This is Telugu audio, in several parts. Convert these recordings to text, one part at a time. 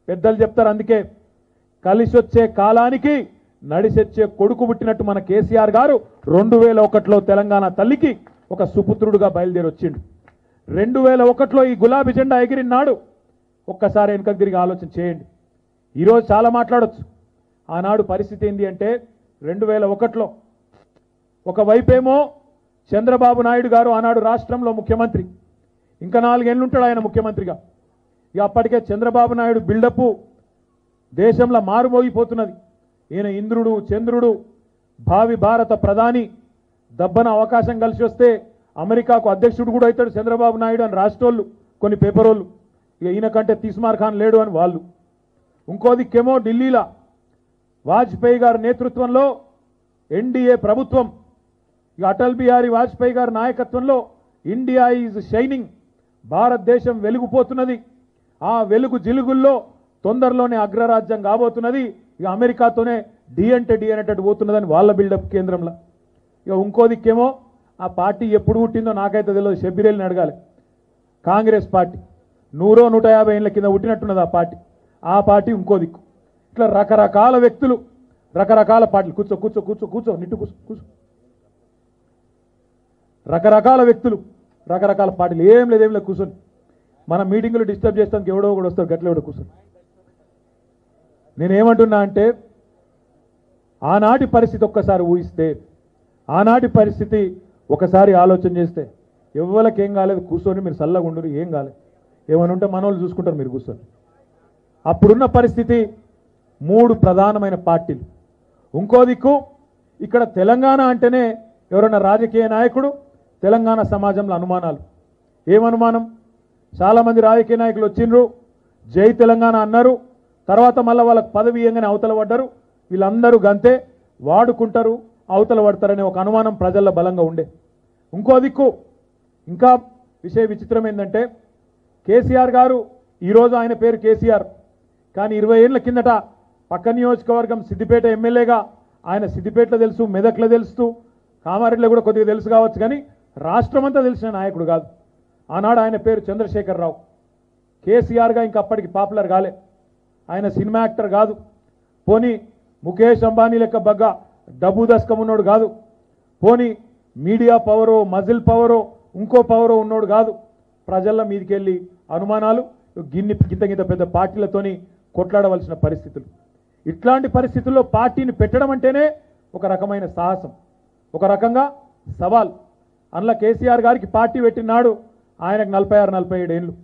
పెద్దలు చెప్తారు అందుకే కలిసొచ్చే కాలానికి నడిసొచ్చే కొడుకు పుట్టినట్టు మన కేసీఆర్ గారు రెండు వేల ఒకటిలో తెలంగాణ తల్లికి ఒక సుపుత్రుడుగా బయలుదేరి వచ్చిండు రెండు వేల ఒకటిలో ఈ గులాబీ జెండా ఎగిరినాడు ఒక్కసారి వెనుకకు తిరిగి ఆలోచన చేయండి ఈరోజు చాలా మాట్లాడొచ్చు ఆనాడు పరిస్థితి ఏంటి అంటే రెండు వేల ఒకటిలో ఒకవైపేమో చంద్రబాబు నాయుడు గారు ఆనాడు రాష్ట్రంలో ముఖ్యమంత్రి ఇంకా నాలుగేళ్ళు ఉంటాడు ఆయన ముఖ్యమంత్రిగా ఇక అప్పటికే చంద్రబాబు నాయుడు బిల్డప్ దేశంలో మారుమోగిపోతున్నది ఈయన ఇంద్రుడు చంద్రుడు భావి భారత ప్రధాని దబ్బన అవకాశం కలిసి వస్తే అమెరికాకు అధ్యక్షుడు కూడా అవుతాడు చంద్రబాబు నాయుడు అని రాష్ట్రోళ్ళు కొన్ని పేపరోళ్ళు ఇక ఈయన కంటే తీస్మార్ ఖాన్ లేడు అని వాళ్ళు ఇంకో దిక్కేమో ఢిల్లీలో వాజ్పేయి గారి నేతృత్వంలో ఎన్డీఏ ప్రభుత్వం ఇక అటల్ బిహారీ వాజ్పేయి గారి నాయకత్వంలో ఇండియా ఈజ్ షైనింగ్ భారతదేశం వెలుగుపోతున్నది ఆ వెలుగు జిలుగుల్లో తొందరలోనే అగ్రరాజ్యం కాబోతున్నది ఇక అమెరికాతోనే డి అంటే డి అనేటట్టు పోతున్నదని వాళ్ళ బిల్డప్ కేంద్రంలో ఇక ఇంకో దిక్కేమో ఆ పార్టీ ఎప్పుడు పుట్టిందో నాకైతే తెలియదు షబ్బిరేల్ని అడగాలి కాంగ్రెస్ పార్టీ నూరో నూట యాభై ఏళ్ళ కింద పుట్టినట్టున్నది ఆ పార్టీ ఆ పార్టీ ఇంకో దిక్కు ఇట్లా రకరకాల వ్యక్తులు రకరకాల పార్టీలు కూర్చో కూర్చో కూర్చో కూర్చో నిట్టు కూర్చో కూర్చో రకరకాల వ్యక్తులు రకరకాల పార్టీలు ఏం లేదు ఏం లేదు కూర్చొని మన మీటింగులు డిస్టర్బ్ చేస్తానికి ఎవడో కూడా వస్తాడు గట్ల ఎవడో కూర్చొని నేనేమంటున్నా అంటే ఆనాటి పరిస్థితి ఒక్కసారి ఊహిస్తే ఆనాటి పరిస్థితి ఒకసారి ఆలోచన చేస్తే ఎవ్వరికి ఏం కాలేదు కూర్చొని మీరు చల్లగా ఉండరు ఏం కాలేదు ఏమైనా ఉంటే మనోళ్ళు చూసుకుంటారు మీరు కూర్చొని అప్పుడున్న పరిస్థితి మూడు ప్రధానమైన పార్టీలు ఇంకో దిక్కు ఇక్కడ తెలంగాణ అంటేనే ఎవరైనా రాజకీయ నాయకుడు తెలంగాణ సమాజంలో అనుమానాలు ఏమనుమానం చాలామంది రాజకీయ నాయకులు వచ్చిండ్రు జై తెలంగాణ అన్నారు తర్వాత మళ్ళీ వాళ్ళకి పదవి ఇయ్యంగానే అవతల పడ్డారు వీళ్ళందరూ గంతే వాడుకుంటారు అవతల పడతారనే ఒక అనుమానం ప్రజల్లో బలంగా ఉండే ఇంకో దిక్కు ఇంకా విషయ విచిత్రం ఏంటంటే కేసీఆర్ గారు ఈరోజు ఆయన పేరు కేసీఆర్ కానీ ఇరవై ఏళ్ళ కిందట పక్క నియోజకవర్గం సిద్దిపేట ఎమ్మెల్యేగా ఆయన సిద్దిపేటలో తెలుసు మెదక్లో తెలుస్తూ కామారెడ్డిలో కూడా కొద్దిగా తెలుసు కావచ్చు కానీ రాష్ట్రమంతా తెలిసిన నాయకుడు కాదు ఆనాడు ఆయన పేరు చంద్రశేఖరరావు కేసీఆర్గా ఇంకా అప్పటికి పాపులర్ కాలే ఆయన సినిమా యాక్టర్ కాదు పోనీ ముఖేష్ అంబానీ లెక్క బగ్గ డబ్బు దశకం ఉన్నోడు కాదు పోనీ మీడియా పవరో మజిల్ పవరో ఇంకో పవరో ఉన్నోడు కాదు ప్రజల మీదకెళ్ళి అనుమానాలు గిన్ని గింత గింత పెద్ద పార్టీలతోని కొట్లాడవలసిన పరిస్థితులు ఇట్లాంటి పరిస్థితుల్లో పార్టీని పెట్టడం అంటేనే ఒక రకమైన సాహసం ఒక రకంగా సవాల్ అందులో కేసీఆర్ గారికి పార్టీ పెట్టినాడు ఆయనకు నలభై ఆరు నలభై ఏడు ఏళ్ళు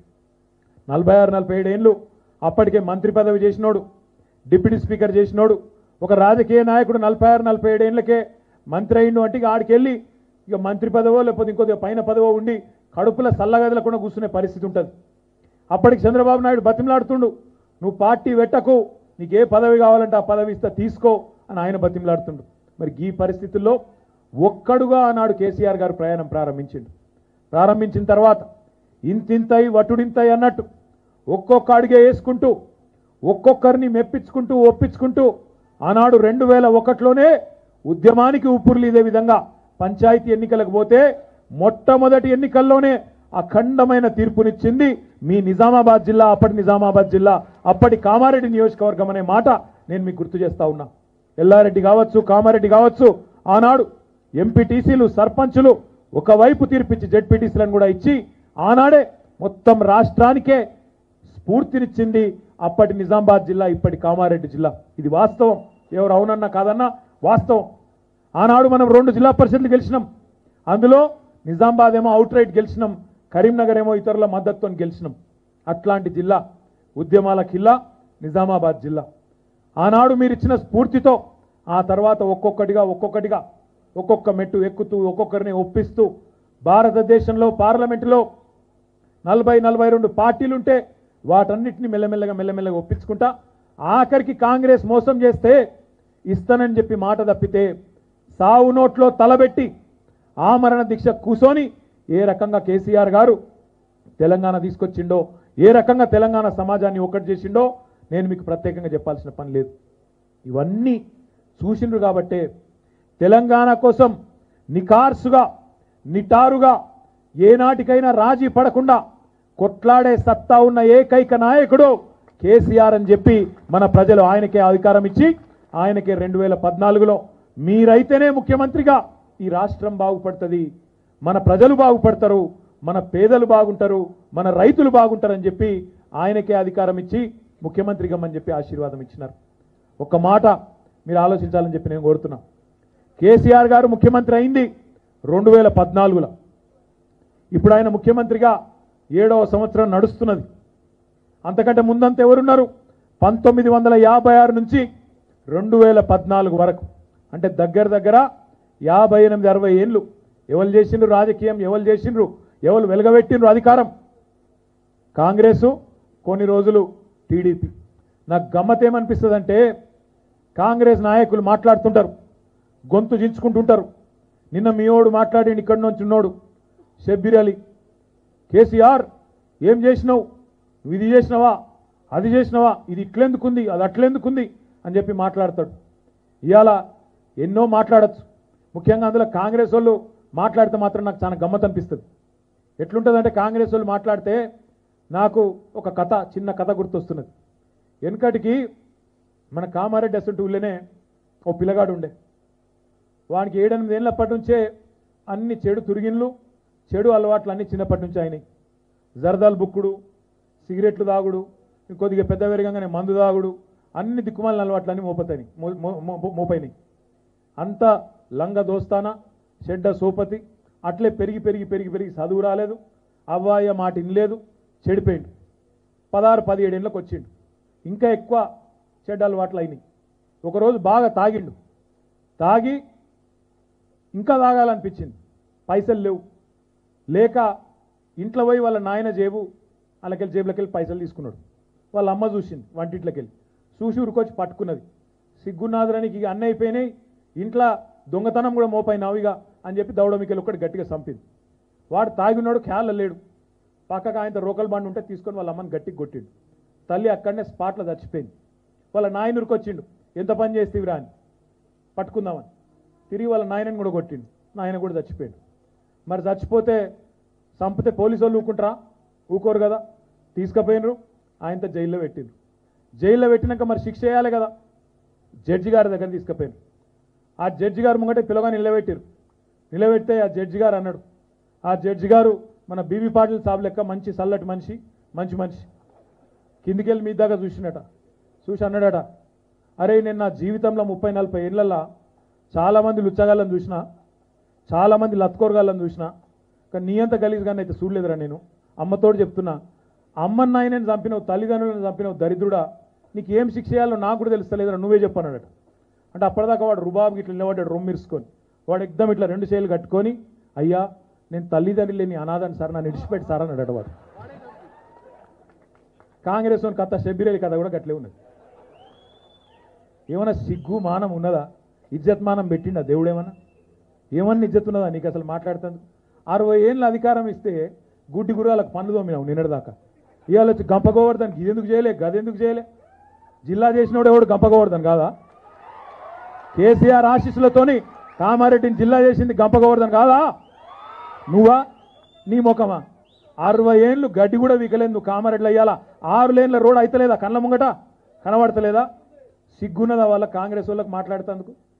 నలభై ఆరు నలభై ఏడు ఏళ్ళు అప్పటికే మంత్రి పదవి చేసినోడు డిప్యూటీ స్పీకర్ చేసినోడు ఒక రాజకీయ నాయకుడు నలభై ఆరు నలభై ఏడు ఏళ్ళకే మంత్రి అయిండు అంటే ఇక ఆడికి వెళ్ళి ఇక మంత్రి పదవో లేకపోతే ఇంకొద్దిగా పైన పదవో ఉండి కడుపుల సల్లగదలకుండా కూర్చునే పరిస్థితి ఉంటుంది అప్పటికి చంద్రబాబు నాయుడు బతిమలాడుతుండు నువ్వు పార్టీ పెట్టకు నీకు ఏ పదవి కావాలంటే ఆ పదవి ఇస్తా తీసుకో అని ఆయన బతిమలాడుతుండు మరి ఈ పరిస్థితుల్లో ఒక్కడుగా ఆనాడు కేసీఆర్ గారు ప్రయాణం ప్రారంభించిండు ప్రారంభించిన తర్వాత ఇంతింతై వటుడింతై అన్నట్టు ఒక్కొక్క అడిగే వేసుకుంటూ ఒక్కొక్కరిని మెప్పించుకుంటూ ఒప్పించుకుంటూ ఆనాడు రెండు వేల ఒకటిలోనే ఉద్యమానికి ఊపిరులు ఇదే విధంగా పంచాయతీ ఎన్నికలకు పోతే మొట్టమొదటి ఎన్నికల్లోనే అఖండమైన తీర్పునిచ్చింది మీ నిజామాబాద్ జిల్లా అప్పటి నిజామాబాద్ జిల్లా అప్పటి కామారెడ్డి నియోజకవర్గం అనే మాట నేను మీకు గుర్తు చేస్తా ఉన్నా ఎల్లారెడ్డి కావచ్చు కామారెడ్డి కావచ్చు ఆనాడు ఎంపీటీసీలు సర్పంచులు ఒకవైపు తీర్పిచ్చి జెడ్పీటీసీలను కూడా ఇచ్చి ఆనాడే మొత్తం రాష్ట్రానికే స్ఫూర్తినిచ్చింది అప్పటి నిజామాబాద్ జిల్లా ఇప్పటి కామారెడ్డి జిల్లా ఇది వాస్తవం ఎవరు అవునన్నా కాదన్నా వాస్తవం ఆనాడు మనం రెండు జిల్లా పరిషత్లు గెలిచినాం అందులో నిజామాబాద్ ఏమో అవుట్ రైట్ గెలిచినాం కరీంనగర్ ఏమో ఇతరుల మద్దతుతో గెలిచినాం అట్లాంటి జిల్లా ఉద్యమాల కిల్లా నిజామాబాద్ జిల్లా ఆనాడు మీరు ఇచ్చిన స్ఫూర్తితో ఆ తర్వాత ఒక్కొక్కటిగా ఒక్కొక్కటిగా ఒక్కొక్క మెట్టు ఎక్కుతూ ఒక్కొక్కరిని ఒప్పిస్తూ భారతదేశంలో పార్లమెంటులో నలభై నలభై రెండు పార్టీలుంటే వాటన్నిటిని మెల్లమెల్లగా మెల్లమెల్లగా ఒప్పించుకుంటా ఆఖరికి కాంగ్రెస్ మోసం చేస్తే ఇస్తానని చెప్పి మాట తప్పితే సావు నోట్లో తలబెట్టి ఆమరణ దీక్ష కూసోని ఏ రకంగా కేసీఆర్ గారు తెలంగాణ తీసుకొచ్చిండో ఏ రకంగా తెలంగాణ సమాజాన్ని ఒక్కటి చేసిండో నేను మీకు ప్రత్యేకంగా చెప్పాల్సిన పని లేదు ఇవన్నీ చూసిండ్రు కాబట్టే తెలంగాణ కోసం నికార్సుగా నిటారుగా ఏనాటికైనా రాజీ పడకుండా కొట్లాడే సత్తా ఉన్న ఏకైక నాయకుడు కేసీఆర్ అని చెప్పి మన ప్రజలు ఆయనకే అధికారం ఇచ్చి ఆయనకే రెండు వేల పద్నాలుగులో మీరైతేనే ముఖ్యమంత్రిగా ఈ రాష్ట్రం బాగుపడుతుంది మన ప్రజలు బాగుపడతారు మన పేదలు బాగుంటారు మన రైతులు బాగుంటారని చెప్పి ఆయనకే అధికారం ఇచ్చి ముఖ్యమంత్రిగా అని చెప్పి ఆశీర్వాదం ఇచ్చినారు ఒక్క మాట మీరు ఆలోచించాలని చెప్పి నేను కోరుతున్నా కేసీఆర్ గారు ముఖ్యమంత్రి అయింది రెండు వేల పద్నాలుగులో ఇప్పుడు ఆయన ముఖ్యమంత్రిగా ఏడవ సంవత్సరం నడుస్తున్నది అంతకంటే ముందంతా ఎవరున్నారు పంతొమ్మిది వందల యాభై ఆరు నుంచి రెండు వేల పద్నాలుగు వరకు అంటే దగ్గర దగ్గర యాభై ఎనిమిది అరవై ఏళ్ళు ఎవరు చేసిండ్రు రాజకీయం ఎవరు చేసిండ్రు ఎవరు వెలగబెట్టిండ్రు అధికారం కాంగ్రెసు కొన్ని రోజులు టీడీపీ నాకు గమ్మత్ ఏమనిపిస్తుందంటే కాంగ్రెస్ నాయకులు మాట్లాడుతుంటారు గొంతు చించుకుంటుంటారు నిన్న మీవాడు మాట్లాడి ఇక్కడి నుంచి ఉన్నోడు షబ్బీర్ అలీ కేసీఆర్ ఏం చేసినావు నువ్వు ఇది చేసినావా అది చేసినావా ఇది ఇట్లెందుకుంది అది అట్లెందుకుంది అని చెప్పి మాట్లాడతాడు ఇవాళ ఎన్నో మాట్లాడచ్చు ముఖ్యంగా అందులో కాంగ్రెస్ వాళ్ళు మాట్లాడితే మాత్రం నాకు చాలా గమ్మత్ అనిపిస్తుంది ఎట్లుంటుందంటే కాంగ్రెస్ వాళ్ళు మాట్లాడితే నాకు ఒక కథ చిన్న కథ గుర్తొస్తున్నది వెనకటికి మన కామారెడ్డి అసంటి ఊళ్ళోనే ఓ పిల్లగాడు ఉండే వానికి ఏడెనిమిది ఏళ్ళప్పటి నుంచే అన్ని చెడు తురిగిన్లు చెడు అలవాట్లు అన్ని చిన్నప్పటి నుంచి అయినాయి జరదాలు బుక్కుడు సిగరెట్లు తాగుడు ఇంకొద్దిగా పెద్ద పెరగంగానే మందు తాగుడు అన్ని దిక్కుమాలిన అలవాట్లు అన్ని మోపతాయి మో- మో- మో- మోపైనాయి అంత లంగ దోస్తానా చెడ్డ సోపతి అట్లే పెరిగి పెరిగి పెరిగి పెరిగి చదువు రాలేదు అవ్వాయ మాట ఇనలేదు చెడిపోయిండు పదహారు పదిహేడు ఏళ్ళకి వచ్చిండు ఇంకా ఎక్కువ చెడ్డ అలవాట్లు అయినాయి ఒకరోజు బాగా తాగిండు తాగి ఇంకా తాగాలనిపించింది పైసలు లేవు లేక ఇంట్లో పోయి వాళ్ళ నాయన జేబు వాళ్ళకెళ్ళి జేబులోకి వెళ్ళి పైసలు తీసుకున్నాడు వాళ్ళ అమ్మ చూసింది వంటింట్లోకి వెళ్ళి చూసి ఉరికొచ్చి పట్టుకున్నది సిగ్గునాదరానికి ఇక అన్నీ అయిపోయినాయి ఇంట్లో దొంగతనం కూడా మోపైనావు ఇక అని చెప్పి దౌడమికెళ్ళి ఒకటి గట్టిగా చంపింది వాడు తాగి ఉన్నాడు ఖ్యాల లేడు పక్కకు ఆయన రోకల్ బండి ఉంటే తీసుకొని వాళ్ళ అమ్మని గట్టికి కొట్టిండు తల్లి అక్కడనే స్పాట్లో చచ్చిపోయింది వాళ్ళ నాయన ఉరికొచ్చిండు ఎంత పని చేస్తేవిరా అని పట్టుకుందామని తిరిగి వాళ్ళ నాయనని కూడా కొట్టిండు నాయన కూడా చచ్చిపోయాడు మరి చచ్చిపోతే చంపితే పోలీసు వాళ్ళు ఊకుంటారా ఊకోరు కదా తీసుకుపోయినరు ఆయనతో జైల్లో పెట్టిండ్రు జైల్లో పెట్టినాక మరి శిక్ష చేయాలి కదా జడ్జి గారి దగ్గర తీసుకుపోయారు ఆ జడ్జి గారు ముంగటే పిల్లగా నిలబెట్టారు నిలబెడితే ఆ జడ్జి గారు అన్నాడు ఆ జడ్జి గారు మన బీబీ పాటిల్ సాబ్ లెక్క మంచి చల్లటి మనిషి మంచి మనిషి కిందికెళ్ళి మీ దాకా చూసినట చూసి అన్నాడట అరే నేను నా జీవితంలో ముప్పై నలభై ఏళ్ళల్లో చాలామంది లుచ్చగాళ్ళని చూసిన చాలామంది లత్కోరగాళ్ళని చూసిన కానీ నీ అంత గలీజ్గానే అయితే చూడలేదురా నేను అమ్మతోడు చెప్తున్నా అమ్మని నాయనని చంపినవు తల్లిదండ్రులను చంపినవు దరిద్రుడా నీకు ఏం శిక్ష చేయాలో నాకు కూడా తెలుస్తలేదురా నువ్వే చెప్పన్నాడట అంటే అప్పటిదాకా వాడు రుబాబుకి ఇట్లా నిలబడ్డాడు రొమ్మిరుసుకొని వాడు ఎగ్దం ఇట్లా రెండు చేతులు కట్టుకొని అయ్యా నేను తల్లిదండ్రులు లేని అనాథాన్ని సార్ నన్ను ఇడిచిపెట్టి సార్ అన్నాడట వాడు కాంగ్రెస్ వాని కథ షబ్బీరేలి కథ కూడా గట్లే ఉన్నది ఏమైనా సిగ్గు మానం ఉన్నదా ఇజ్జత్ మానం పెట్టిండా దేవుడు ఏమన్నా ఏమన్నా ఇజ్జత్ ఉన్నదా నీకు అసలు మాట్లాడుతుంది అరవై ఏళ్ళ అధికారం ఇస్తే గుడ్డి గుర్రాలకు పనులు తోమినావు నిన్నటిదాకా ఇవాళ వచ్చి గంప గోవర్ధన్కి ఇది ఎందుకు చేయలే గది ఎందుకు చేయలే జిల్లా చేసినోడు ఎవడు గంప గోవర్ధన్ కాదా కేసీఆర్ ఆశీస్సులతోని కామారెడ్డిని జిల్లా చేసింది గంప గోవర్ధన్ కాదా నువ్వా నీ ముఖమా అరవై ఏళ్ళు గడ్డి కూడా వీకలేదు నువ్వు కామారెడ్డిలో అయ్యాలా ఆరు లేన్ల రోడ్ అయితలేదా కళ్ళ ముంగట కనబడతలేదా సిగ్గున్నదా వాళ్ళ కాంగ్రెస్ వాళ్ళకి మాట్లాడుతందుకు